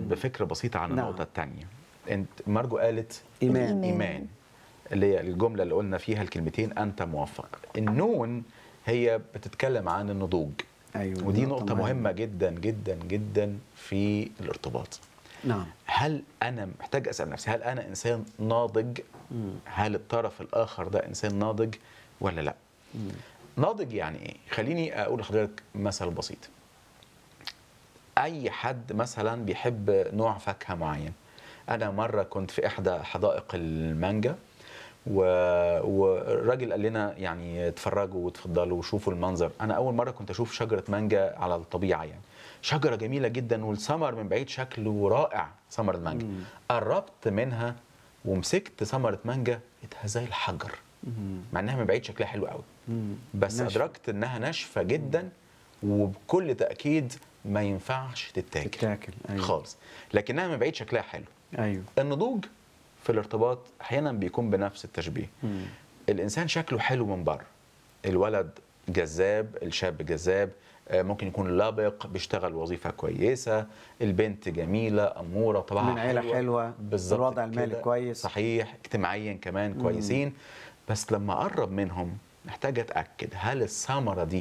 بفكره بسيطه عن نعم. النقطه الثانيه انت مارجو قالت إيمان. الإيمان. ايمان اللي هي الجمله اللي قلنا فيها الكلمتين انت موفق النون هي بتتكلم عن النضوج أيوة، ودي نقطة نقطه مهمة. مهمه جدا جدا جدا في الارتباط نعم هل انا محتاج اسال نفسي هل انا انسان ناضج هل الطرف الاخر ده انسان ناضج ولا لا ناضج يعني ايه خليني اقول لحضرتك مثل بسيط اي حد مثلا بيحب نوع فاكهه معين انا مره كنت في احدى حدائق المانجا و... والراجل قال لنا يعني اتفرجوا وتفضلوا وشوفوا المنظر انا اول مره كنت اشوف شجره مانجا على الطبيعه يعني شجره جميله جدا والثمر من بعيد شكله رائع ثمر المانجا قربت منها ومسكت ثمره مانجا لقيتها زي الحجر مع انها من بعيد شكلها حلو قوي بس ناشفة. ادركت انها ناشفه جدا وبكل تاكيد ما ينفعش تتاكل تتاكل أيوة. خالص لكنها من بعيد شكلها حلو ايوه النضوج في الارتباط احيانا بيكون بنفس التشبيه مم. الانسان شكله حلو من بره الولد جذاب الشاب جذاب آه، ممكن يكون لابق بيشتغل وظيفه كويسه البنت جميله اموره طبعا من عيلة حلوة، بالظبط الوضع المالي كده. كويس. صحيح اجتماعيا كمان كويسين بس لما اقرب منهم محتاج اتاكد هل الثمره دي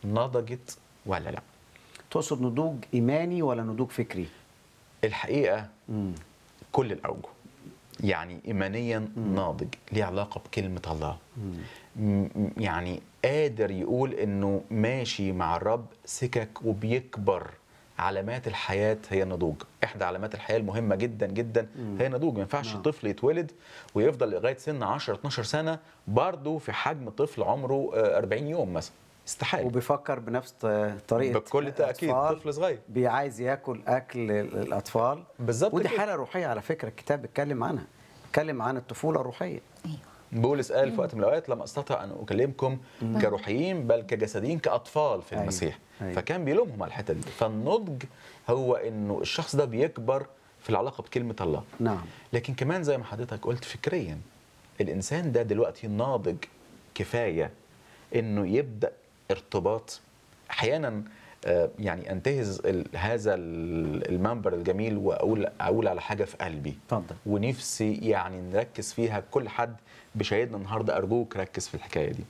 نضجت ولا لا تقصد نضوج ايماني ولا نضوج فكري الحقيقه مم. كل الاوجه يعني ايمانيا ناضج ليه علاقه بكلمه الله م- يعني قادر يقول انه ماشي مع الرب سكك وبيكبر علامات الحياه هي النضوج احدى علامات الحياه المهمه جدا جدا هي النضوج ما ينفعش نعم. طفل يتولد ويفضل لغايه سن 10 12 سنه برضه في حجم طفل عمره آه، 40 يوم مثلا استحاله وبيفكر بنفس ط- طريقه بكل تاكيد الأطفال. طفل صغير بيعايز ياكل اكل الاطفال بالظبط ودي كده. حاله روحيه على فكره الكتاب بيتكلم عنها بيتكلم عن الطفوله الروحيه بولس قال في وقت من الاوقات لم استطع ان اكلمكم كروحيين بل كجسديين كاطفال في أيوة. المسيح أيوة. فكان بيلومهم على الحته دي فالنضج هو انه الشخص ده بيكبر في العلاقه بكلمه الله نعم لكن كمان زي ما حضرتك قلت فكريا الانسان ده دلوقتي ناضج كفايه انه يبدا ارتباط احيانا آه، يعني انتهز ال- هذا ال- المنبر الجميل واقول اقول على حاجه في قلبي اتفضل ونفسي يعني نركز فيها كل حد بشهادنا النهارده ارجوك ركز في الحكايه دي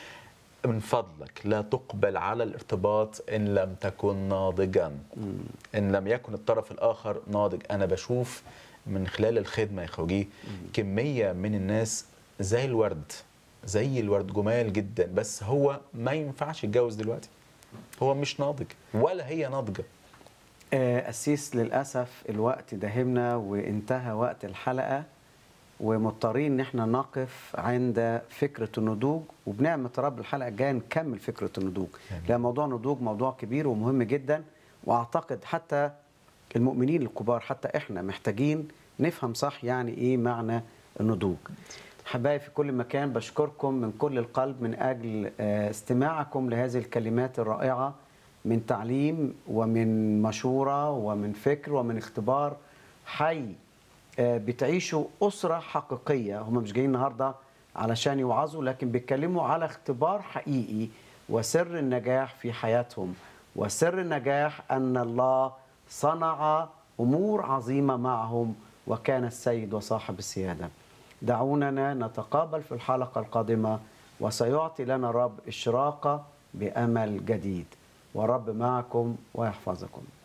من فضلك لا تقبل على الارتباط ان لم تكن ناضجا ان لم يكن الطرف الاخر ناضج انا بشوف من خلال الخدمه يا خوجي كميه من الناس زي الورد زي الورد جمال جدا بس هو ما ينفعش يتجوز دلوقتي هو مش ناضج ولا هي ناضجه آه، أسيس للأسف الوقت داهمنا وانتهى وقت الحلقة ومضطرين إن احنا نقف عند فكرة النضوج وبنعمة رب الحلقة الجاية نكمل فكرة النضوج آمين. لأن موضوع النضوج موضوع كبير ومهم جدا وأعتقد حتى المؤمنين الكبار حتى إحنا محتاجين نفهم صح يعني إيه معنى النضوج حبايبي في كل مكان بشكركم من كل القلب من أجل آه، استماعكم لهذه الكلمات الرائعة من تعليم ومن مشورة ومن فكر ومن اختبار حي آه، بتعيشوا أسرة حقيقية هم مش جايين النهاردة علشان يوعظوا لكن بيتكلموا على اختبار حقيقي وسر النجاح في حياتهم وسر النجاح أن الله صنع أمور عظيمة معهم وكان السيد وصاحب السيادة دعوننا نتقابل في الحلقة القادمة وسيعطي لنا الرب إشراقة بأمل جديد والرب معكم ويحفظكم